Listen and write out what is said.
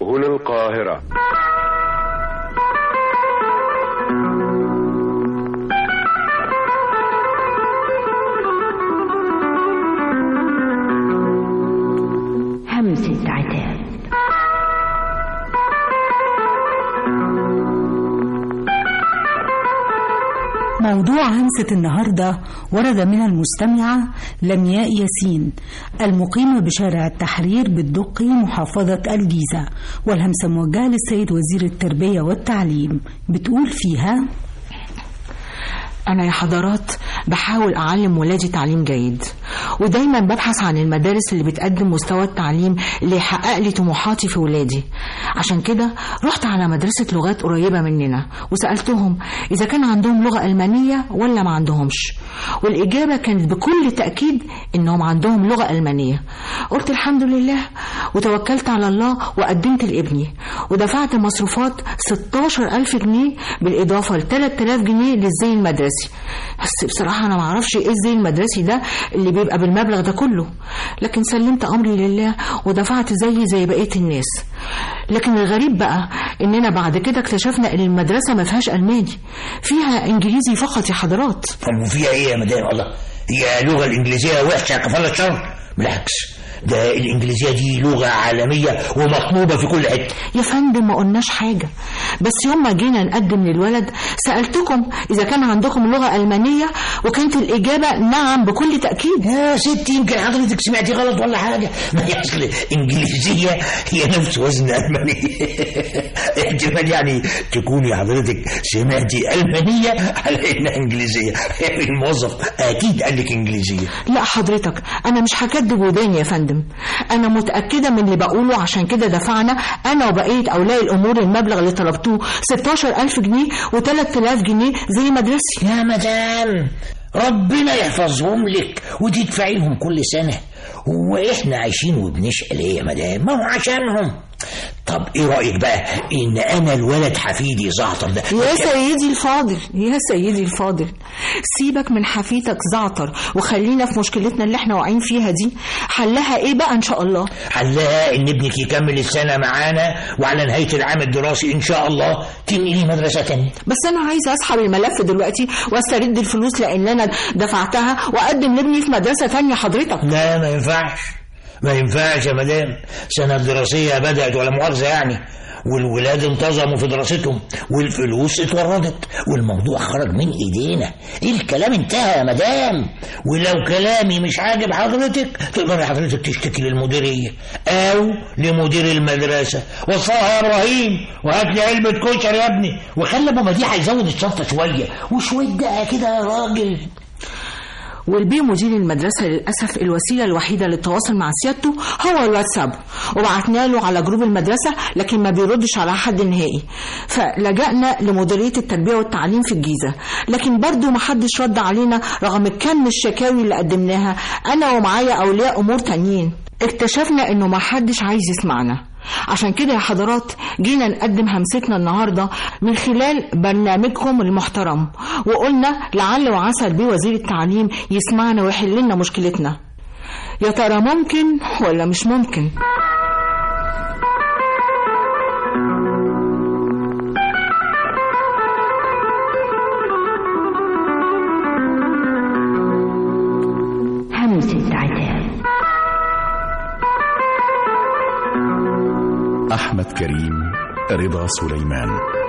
هنا القاهرة همسة عتاب موضوع همسة النهاردة ورد من المستمعة لمياء ياسين المقيمة بشارع التحرير بالدقي محافظة الجيزة والهمسة موجهة للسيد وزير التربية والتعليم بتقول فيها أنا يا حضرات بحاول أعلم ولادي تعليم جيد ودايما ببحث عن المدارس اللي بتقدم مستوى التعليم اللي يحقق لي طموحاتي في ولادي عشان كده رحت على مدرسة لغات قريبة مننا وسألتهم إذا كان عندهم لغة ألمانية ولا ما عندهمش والإجابة كانت بكل تأكيد إنهم عندهم لغة ألمانية قلت الحمد لله وتوكلت على الله وقدمت لابني ودفعت مصروفات 16 ألف جنيه بالإضافة ل 3000 جنيه للزي المدرسي بس بصراحة أنا معرفش إيه الزي المدرسي ده اللي بيبقى بالمبلغ ده كله لكن سلمت أمري لله ودفعت زي زي بقية الناس لكن الغريب بقى إننا بعد كده اكتشفنا إن المدرسة ما فيهاش ألماني فيها إنجليزي فقط يا حضرات طب وفيها ايه يا مدام الله هي اللغه الانجليزيه وحشه كفاله الشر بالعكس ده الانجليزيه دي لغه عالميه ومطلوبه في كل حته يا فندم ما قلناش حاجة بس يوم ما جينا نقدم للولد سألتكم إذا كان عندكم لغة ألمانية وكانت الإجابة نعم بكل تأكيد يا ستي يمكن حضرتك سمعتي غلط ولا حاجه ما هي اصل انجليزيه هي نفس وزن الماني احتمال يعني تكوني حضرتك سمعتي المانيه على انها انجليزيه الموظف اكيد قال لك انجليزيه لا حضرتك أنا مش هكدب وداني يا فندم أنا متأكدة من اللي بقوله عشان كده دفعنا أنا وبقية أولياء الأمور المبلغ اللي طلبتوه 16 ألف جنيه و3000 جنيه زي مدرسي يا مدام ربنا يحفظهم لك وتدفعي لهم كل سنة واحنا عايشين وبنشقى ليه يا مدام ما هو عشانهم طب ايه رأيك بقى ان انا الولد حفيدي زعتر ده يا سيدي الفاضل يا سيدي الفاضل سيبك من حفيتك زعتر وخلينا في مشكلتنا اللي احنا واقعين فيها دي حلها ايه بقى ان شاء الله حلها ان ابنك يكمل السنة معانا وعلى نهاية العام الدراسي ان شاء الله تنقلي مدرسة تانية بس انا عايزه اسحب الملف دلوقتي واسترد الفلوس لان انا دفعتها واقدم لابني في مدرسه تانية حضرتك لا ما ينفعش ما ينفعش يا مدام سنة دراسية بدأت ولا مؤاخذة يعني والولاد انتظموا في دراستهم والفلوس اتوردت والموضوع خرج من ايدينا الكلام انتهى يا مدام ولو كلامي مش عاجب حضرتك تقدري حضرتك تشتكي للمديرية او لمدير المدرسة وصاها يا ابراهيم وهات لي علبة كشري يا ابني وخلي ابو مديح يزود الشنطة شوية وشوية دقة كده يا راجل والبي مدير المدرسة للأسف الوسيلة الوحيدة للتواصل مع سيادته هو الواتساب وبعتنا له على جروب المدرسة لكن ما بيردش على حد نهائي فلجأنا لمديرية التربية والتعليم في الجيزة لكن برضو ما حدش رد علينا رغم كم الشكاوي اللي قدمناها أنا ومعايا أولياء أمور تانيين اكتشفنا إنه ما حدش عايز يسمعنا عشان كده يا حضرات جينا نقدم همستنا النهارده من خلال برنامجكم المحترم وقلنا لعل وعسى بيه وزير التعليم يسمعنا ويحل لنا مشكلتنا يا ترى ممكن ولا مش ممكن همسة عتاب أحمد كريم رضا سليمان